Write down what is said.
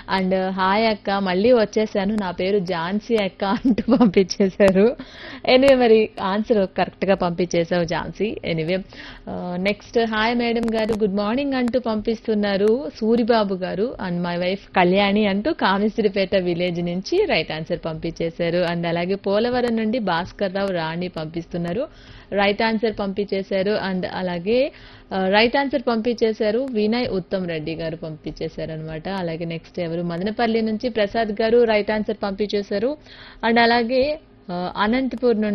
and hi అక్క మళ్ళీ వచ్చేసాను నా పేరు ఝాన్సీ అక్క అంటూ పంపించేశారు ఎనివే మరి ఆన్సర్ కరెక్ట్ గా పంపించేశావు Jhansi anyway next hi madam garu good morning అంటూ పంపిస్తున్నారు Suribabu garu and my wife Kalyani అంటూ కామిస్త్రిపేట విలేజ్ నుంచి రైట్ ఆన్సర్ పంపించేశారు అండ్ అలాగే పోలవరం నుండి భాస్కర్ రావు రాణి పంపిస్తున్నారు రైట్ ఆన్సర్ పంపించేశారు అండ్ అలాగే రైట్ ఆన్సర్ పంపించేశారు వినయ్ ఉత్తమ్ రెడ్డి గారు పంపించేశారు అనమాట అలాగే నెక్స్ట్ ఎవరు మదనపల్లి నుంచి ప్రసాద్ గారు రైట్ ఆన్సర్ పంపించేశారు అండ్ అలాగే ఆ, అనంతపూర్ నుండి